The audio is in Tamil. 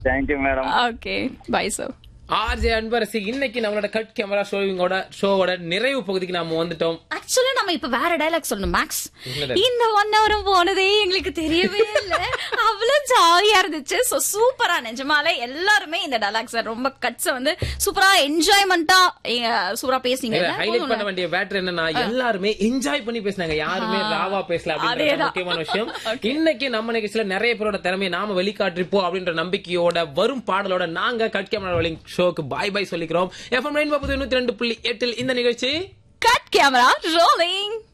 Thank you madam okay bye sir RJ Anbarasi இன்னைக்கு நம்மளோட கட் கேமரா ஷோவிங்கோட ஷோவோட நிறைவு பகுதிக்கு நாம வந்துட்டோம் ஆக்சுவலா நம்ம இப்ப வேற டைலாக் சொல்லணும் மேக்ஸ் என்ன dialogue? இந்த ஒன் ஹவரும் போனதே எங்களுக்கு தெரியவே இல்ல அவ்வளவு ஜாலியா இருந்துச்சு சோ சூப்பரா நிஜமாலே எல்லாருமே இந்த டைலாக்ஸ் ரொம்ப கட்ஸ் வந்து சூப்பரா என்ஜாய்மெண்டா சூப்பரா பேசிங்க ஹைலைட் பண்ண வேண்டிய பேட்டர் என்னன்னா எல்லாருமே என்ஜாய் பண்ணி பேசினாங்க யாருமே ராவா பேசல அப்படின்ற அதேதான். முக்கியமான விஷயம் இன்னைக்கு நம்ம நிகழ்ச்சியில நிறைய பேரோட திறமையை நாம வெளிக்காட்டிருப்போம் அப்படின்ற நம்பிக்கையோட வரும் பாடலோட நாங்க கட் கேமரா ரோலிங் ஷோக்கு பாய் பாய் சொல்லிக்கிறோம் எஃப்எம் ரெயின்போ புது நூத்தி ரெண்டு புள்ளி எட்டில் இந்த நிகழ்ச்சி கட் கேமரா ரோலிங்